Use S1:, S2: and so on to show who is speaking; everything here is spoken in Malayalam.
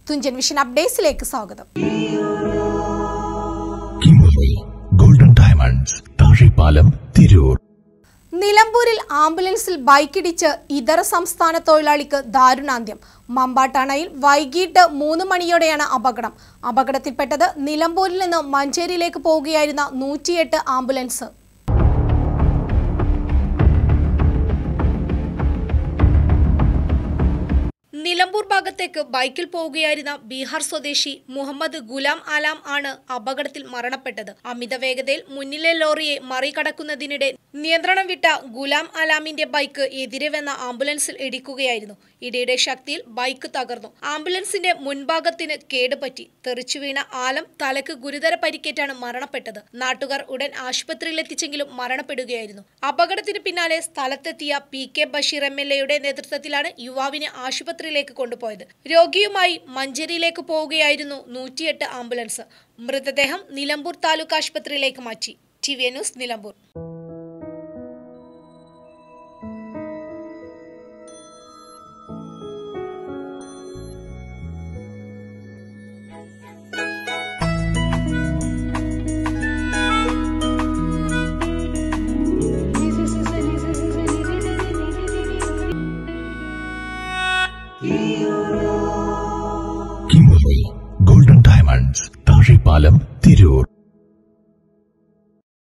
S1: തുഞ്ചൻ വിഷൻ അപ്ഡേറ്റ്സിലേക്ക് സ്വാഗതം
S2: Kimberly golden diamonds Thazhepalam Tirur
S1: നിലമ്പൂരിൽ ആംബുലൻസിൽ ബൈക്കിടിച്ച് ഇതര സംസ്ഥാന തൊഴിലാളിക്ക് ദാരുണാന്ത്യം മമ്പാട്ടണയിൽ വൈകിട്ട് മൂന്ന് മണിയോടെയാണ് അപകടം അപകടത്തിൽപ്പെട്ടത് നിലമ്പൂരിൽ നിന്ന് മഞ്ചേരിയിലേക്ക് പോവുകയായിരുന്ന നൂറ്റിയെട്ട് ആംബുലൻസ് നിലമ്പൂർ ഭാഗത്തേക്ക് ബൈക്കിൽ പോവുകയായിരുന്ന ബീഹാർ സ്വദേശി മുഹമ്മദ് ഗുലാം ആലാം ആണ് അപകടത്തിൽ മരണപ്പെട്ടത് അമിത വേഗതയിൽ മുന്നിലെ ലോറിയെ മറികടക്കുന്നതിനിടെ നിയന്ത്രണം വിട്ട ഗുലാം ആലാമിന്റെ ബൈക്ക് എതിരെ വന്ന ആംബുലൻസിൽ ഇടിക്കുകയായിരുന്നു ഇടിയുടെ ശക്തിയിൽ ബൈക്ക് തകർന്നു ആംബുലൻസിന്റെ മുൻഭാഗത്തിന് കേടുപറ്റി തെറിച്ചു വീണ ആലം തലക്ക് ഗുരുതര പരിക്കേറ്റാണ് മരണപ്പെട്ടത് നാട്ടുകാർ ഉടൻ ആശുപത്രിയിലെത്തിച്ചെങ്കിലും മരണപ്പെടുകയായിരുന്നു അപകടത്തിന് പിന്നാലെ സ്ഥലത്തെത്തിയ P K Basheer M L എയുടെ നേതൃത്വത്തിലാണ് യുവാവിനെ ആശുപത്രിയിലേക്ക് കൊണ്ടുപോയത് രോഗിയുമായി മഞ്ചേരിയിലേക്ക് പോവുകയായിരുന്നു നൂറ്റിയെട്ട് ആംബുലൻസ് മൃതദേഹം നിലമ്പൂർ താലൂക്ക് ആശുപത്രിയിലേക്ക് മാറ്റി T V news Nilambur
S3: You